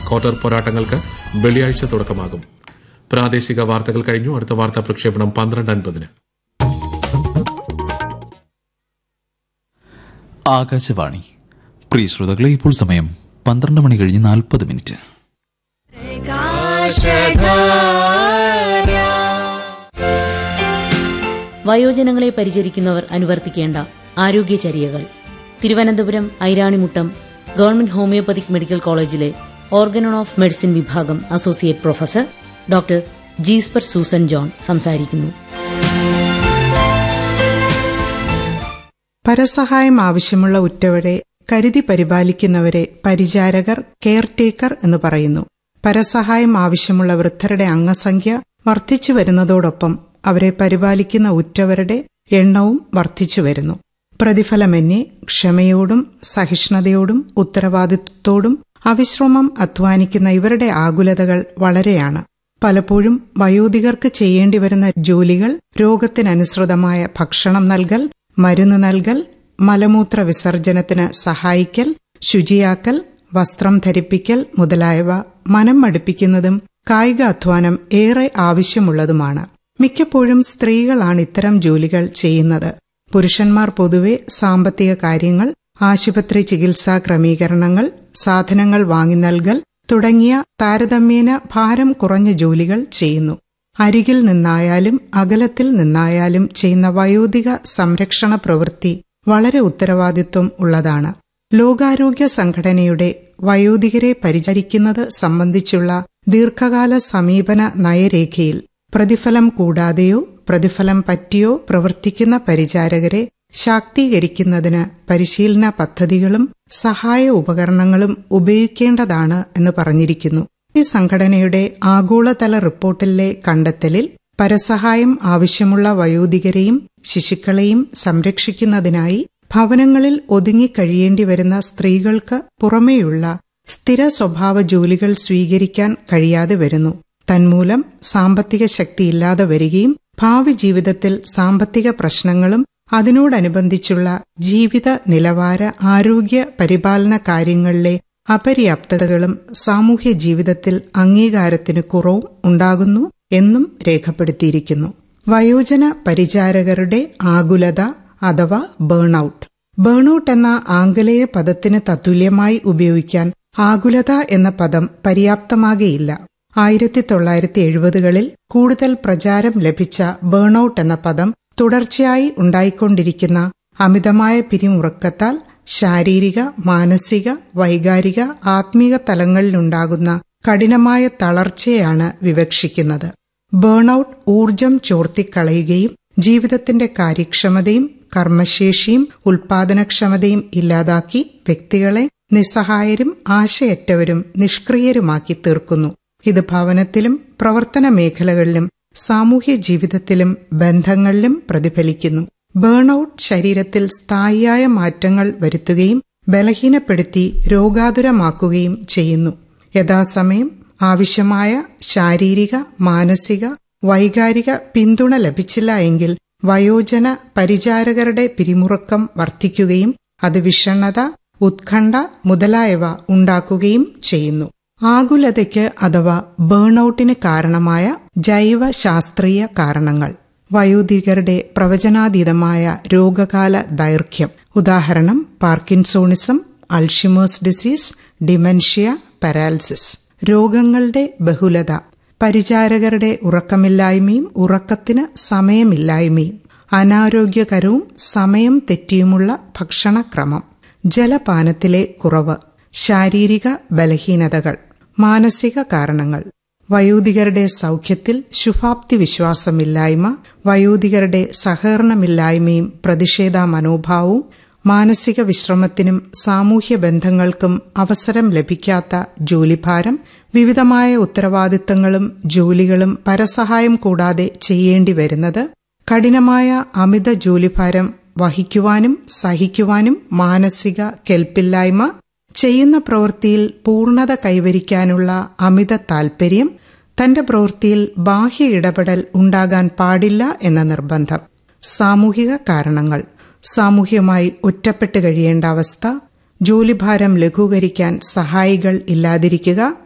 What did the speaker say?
quarter പോരാട്ടങ്ങൾക്ക് വെള്ളിയാഴ്ച തുടക്കമാകും പ്രാദേശിക വാർത്തകൾ കഴിഞ്ഞു അടുത്ത വാർത്താ പ്രക്ഷേപണം പന്ത്രണ്ട് അൻപതിന് ആകാശവാണി പ്രിയ ശ്രോതാക്കളെ ഇപ്പോൾ സമയം പന്ത്രണ്ട് മണി കഴിഞ്ഞ് നാൽപ്പത് മിനിറ്റ് വയോജനങ്ങളെ പരിചരിക്കുന്നവർ അനുവർത്തിക്കേണ്ട ആരോഗ്യചര്യകൾ Thiruvananthapuram Airanimuttam government homoeopathic medical കോളേജിലെ ഓർഗനൺ ഓഫ് മെഡിസിൻ വിഭാഗം associate professor doctor Jasper Susan John സംസാരിക്കുന്നു പരസഹായം ആവശ്യമുള്ള ഉറ്റവരെ കരുതി പരിപാലിക്കുന്നവരെ പരിചാരകർ കെയർടേക്കർ എന്ന് പറയുന്നു പരസഹായം ആവശ്യമുള്ള വൃദ്ധരുടെ അംഗസംഖ്യ വർദ്ധിച്ചു വരുന്നതോടൊപ്പം അവരെ പരിപാലിക്കുന്ന ഉറ്റവരുടെ എണ്ണവും വർദ്ധിച്ചു വരുന്നു പ്രതിഫലമെന്നെ ക്ഷമയോടും സഹിഷ്ണുതയോടും ഉത്തരവാദിത്വത്തോടും അവിശ്രമം അധ്വാനിക്കുന്ന ഇവരുടെ ആകുലതകൾ വളരെയാണ് പലപ്പോഴും വയോധികർക്ക് ചെയ്യേണ്ടി വരുന്ന ജോലികൾ രോഗത്തിനനുസൃതമായ ഭക്ഷണം നൽകൽ മരുന്ന് നൽകൽ മലമൂത്ര വിസർജനത്തിന് സഹായിക്കൽ ശുചിയാക്കൽ വസ്ത്രം ധരിപ്പിക്കൽ മുതലായവ മനം മടുപ്പിക്കുന്നതും കായിക അധ്വാനം ഏറെ ആവശ്യമുള്ളതുമാണ് മിക്കപ്പോഴും സ്ത്രീകളാണ് ഇത്തരം ജോലികൾ ചെയ്യുന്നത് പുരുഷന്മാർ പൊതുവെ സാമ്പത്തിക കാര്യങ്ങൾ ആശുപത്രി ചികിത്സാ ക്രമീകരണങ്ങൾ സാധനങ്ങൾ വാങ്ങി നൽകൽ തുടങ്ങിയ താരതമ്യേന ഭാരം കുറഞ്ഞ ജോലികൾ ചെയ്യുന്നു അരികിൽ നിന്നായാലും അകലത്തിൽ നിന്നായാലും ചെയ്യുന്ന വയോധിക സംരക്ഷണ പ്രവൃത്തി വളരെ ഉത്തരവാദിത്വം ഉള്ളതാണ് ലോകാരോഗ്യ സംഘടനയുടെ വയോധികരെ പരിചരിക്കുന്നത് സംബന്ധിച്ചുള്ള ദീർഘകാല സമീപന നയരേഖയിൽ പ്രതിഫലം കൂടാതെയോ പ്രതിഫലം പറ്റിയോ പ്രവർത്തിക്കുന്ന പരിചാരകരെ ശാക്തീകരിക്കുന്നതിന് പരിശീലന പദ്ധതികളും സഹായ ഉപകരണങ്ങളും ഉപയോഗിക്കേണ്ടതാണ് എന്ന് പറഞ്ഞിരിക്കുന്നു ഈ സംഘടനയുടെ ആഗോളതല റിപ്പോർട്ടിലെ കണ്ടെത്തലിൽ പരസഹായം ആവശ്യമുള്ള വയോധികരെയും ശിശുക്കളെയും സംരക്ഷിക്കുന്നതിനായി ഭവനങ്ങളിൽ ഒതുങ്ങിക്കഴിയേണ്ടി വരുന്ന സ്ത്രീകൾക്ക് പുറമേയുള്ള സ്ഥിര സ്വഭാവ ജോലികൾ സ്വീകരിക്കാൻ കഴിയാതെ വരുന്നു തന്മൂലം സാമ്പത്തിക ശക്തിയില്ലാതെ വരികയും ഭാവി ജീവിതത്തിൽ സാമ്പത്തിക പ്രശ്നങ്ങളും അതിനോടനുബന്ധിച്ചുള്ള ജീവിത നിലവാര ആരോഗ്യ പരിപാലന കാര്യങ്ങളിലെ അപര്യാപ്തതകളും സാമൂഹ്യ ജീവിതത്തിൽ അംഗീകാരത്തിന് കുറവും ഉണ്ടാകുന്നു എന്നും രേഖപ്പെടുത്തിയിരിക്കുന്നു വയോജന പരിചാരകരുടെ ആകുലത അഥവാ ബേൺഔട്ട് ബേൺഔട്ട് എന്ന ആംഗലേയ പദത്തിന് തത്തുല്യമായി ഉപയോഗിക്കാൻ ആകുലത എന്ന പദം പര്യാപ്തമാകെയില്ല ആയിരത്തി തൊള്ളായിരത്തി എഴുപതുകളിൽ കൂടുതൽ പ്രചാരം ലഭിച്ച ബേൺഔട്ട് എന്ന പദം തുടർച്ചയായി ഉണ്ടായിക്കൊണ്ടിരിക്കുന്ന അമിതമായ പിരിമുറുക്കത്താൽ ശാരീരിക മാനസിക വൈകാരിക ആത്മീക തലങ്ങളിലുണ്ടാകുന്ന കഠിനമായ തളർച്ചയാണ് വിവക്ഷിക്കുന്നത് ബേൺഔട്ട് ഊർജം ചോർത്തിക്കളയുകയും ജീവിതത്തിന്റെ കാര്യക്ഷമതയും കർമ്മശേഷിയും ഉൽപാദനക്ഷമതയും ഇല്ലാതാക്കി വ്യക്തികളെ നിസ്സഹായരും ആശയറ്റവരും നിഷ്ക്രിയരുമാക്കി തീർക്കുന്നു ഇത് ഭവനത്തിലും പ്രവർത്തന മേഖലകളിലും സാമൂഹ്യ ജീവിതത്തിലും ബന്ധങ്ങളിലും പ്രതിഫലിക്കുന്നു ബേൺഔട്ട് ശരീരത്തിൽ സ്ഥായിയായ മാറ്റങ്ങൾ വരുത്തുകയും ബലഹീനപ്പെടുത്തി രോഗാതുരമാക്കുകയും ചെയ്യുന്നു യഥാസമയം ആവശ്യമായ ശാരീരിക മാനസിക വൈകാരിക പിന്തുണ ലഭിച്ചില്ല എങ്കിൽ വയോജന പരിചാരകരുടെ പിരിമുറുക്കം വർദ്ധിക്കുകയും അത് വിഷണ്ണത ഉത്കണ്ഠ മുതലായവ ഉണ്ടാക്കുകയും ചെയ്യുന്നു ആകുലതയ്ക്ക് അഥവാ ബേൺഔട്ടിന് കാരണമായ ജൈവശാസ്ത്രീയ കാരണങ്ങൾ വയോധികരുടെ പ്രവചനാതീതമായ രോഗകാല ദൈർഘ്യം ഉദാഹരണം parkinsonism Alzheimer's disease dementia paralysis രോഗങ്ങളുടെ ബഹുലത പരിചാരകരുടെ ഉറക്കമില്ലായ്മയും ഉറക്കത്തിന് സമയമില്ലായ്മയും അനാരോഗ്യകരവും സമയം തെറ്റിയുമുള്ള ഭക്ഷണക്രമം ജലപാനത്തിലെ കുറവ് ശാരീരിക ബലഹീനതകൾ മാനസിക കാരണങ്ങൾ വയോധികരുടെ സൗഖ്യത്തിൽ ശുഭാപ്തി വിശ്വാസമില്ലായ്മ വയോധികരുടെ സഹകരണമില്ലായ്മയും പ്രതിഷേധ മനോഭാവവും മാനസിക വിശ്രമത്തിനും സാമൂഹ്യ ബന്ധങ്ങൾക്കും അവസരം ലഭിക്കാത്ത ജോലിഭാരം വിവിധമായ ഉത്തരവാദിത്തങ്ങളും ജോലികളും പരസഹായം കൂടാതെ ചെയ്യേണ്ടി വരുന്നത് കഠിനമായ അമിത ജോലിഭാരം വഹിക്കുവാനും സഹിക്കുവാനും മാനസിക കെൽപ്പില്ലായ്മ ചെയ്യുന്ന പ്രവൃത്തിയിൽ പൂർണ്ണത കൈവരിക്കാനുള്ള അമിത താൽപര്യം തന്റെ പ്രവൃത്തിയിൽ ബാഹ്യ ഇടപെടൽ ഉണ്ടാകാൻ പാടില്ല എന്ന നിർബന്ധം സാമൂഹിക കാരണങ്ങൾ സാമൂഹ്യമായി ഒറ്റപ്പെട്ട് കഴിയേണ്ട അവസ്ഥ ജോലിഭാരം ലഘൂകരിക്കാൻ സഹായികൾ ഇല്ലാതിരിക്കുക